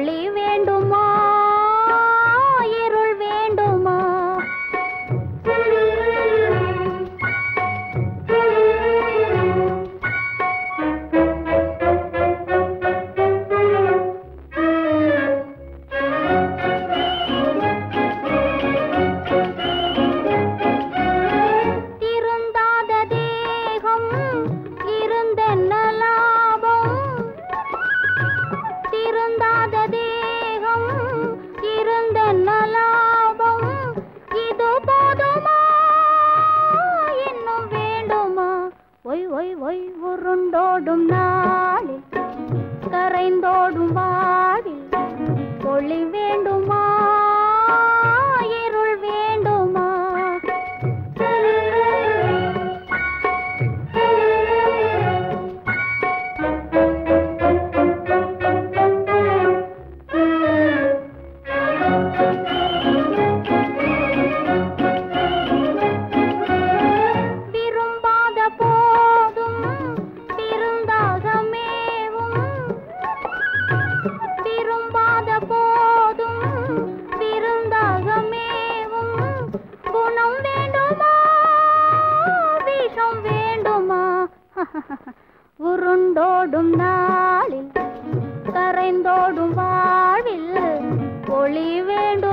ஒளி வேண்டுமா இருள் வேண்டுமா திருந்தாத தேகம் இருந்தென்ன லாபம் திருந்தாத தேகம் இருந்தென்ன லாபம் இது போதுமா இன்னும் வேண்டுமா ஒய் ஒய் ஒய் உருண்டோடும் நாளில் கரைந்தோடும் வாழில் ஒளி வேண்டுமா இருள் வேண்டுமா விரும்பாத போதும் விருந்தாக மேவும் விரும்பாத போதும் விருந்தாக மேவும் குணம் வேண்டுமா விஷம் வேண்டுமா உருண்டோடும் நாளில் கரைந்தோடும் வாழ்வில் ஒளி வேண்டும்